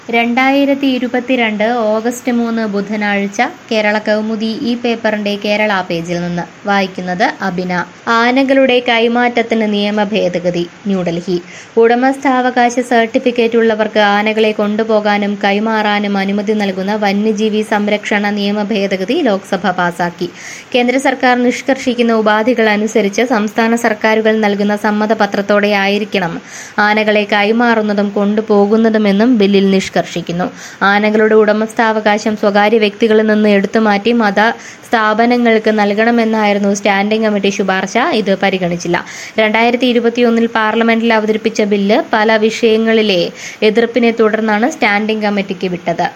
രണ്ടായിരത്തി ഇരുപത്തിരണ്ട് ഓഗസ്റ്റ് മൂന്ന് ബുധനാഴ്ച കേരള കൗമുദി ഈ പേപ്പറിന്റെ കേരള പേജിൽ നിന്ന് വായിക്കുന്നത് അബിന ആനകളുടെ കൈമാറ്റത്തിന് നിയമ ഭേദഗതി ന്യൂഡൽഹി ഉടമസ്ഥാവകാശ സർട്ടിഫിക്കറ്റ് ഉള്ളവർക്ക് ആനകളെ കൊണ്ടുപോകാനും കൈമാറാനും അനുമതി നൽകുന്ന വന്യജീവി സംരക്ഷണ നിയമ ഭേദഗതി ലോക്സഭ പാസാക്കി കേന്ദ്ര സർക്കാർ നിഷ്കർഷിക്കുന്ന ഉപാധികൾ അനുസരിച്ച് സംസ്ഥാന സർക്കാരുകൾ നൽകുന്ന സമ്മതപത്രത്തോടെ ആയിരിക്കണം ആനകളെ കൈമാറുന്നതും കൊണ്ടുപോകുന്നതുമെന്നും ബില്ലിൽ നിഷ്കർഷിക്കുന്നു ആനകളുടെ ഉടമസ്ഥാവകാശം സ്വകാര്യ വ്യക്തികളിൽ നിന്ന് എടുത്തുമാറ്റി മത സ്ഥാപനങ്ങൾക്ക് നൽകണമെന്നായിരുന്നു സ്റ്റാൻഡിംഗ് കമ്മിറ്റി ശുപാർശ ഇത് പരിഗണിച്ചില്ല രണ്ടായിരത്തി ഇരുപത്തിയൊന്നിൽ പാർലമെന്റിൽ അവതരിപ്പിച്ച ബില്ല് പല വിഷയങ്ങളിലെ എതിർപ്പിനെ തുടർന്നാണ് സ്റ്റാൻഡിംഗ് കമ്മിറ്റിക്ക് വിട്ടത്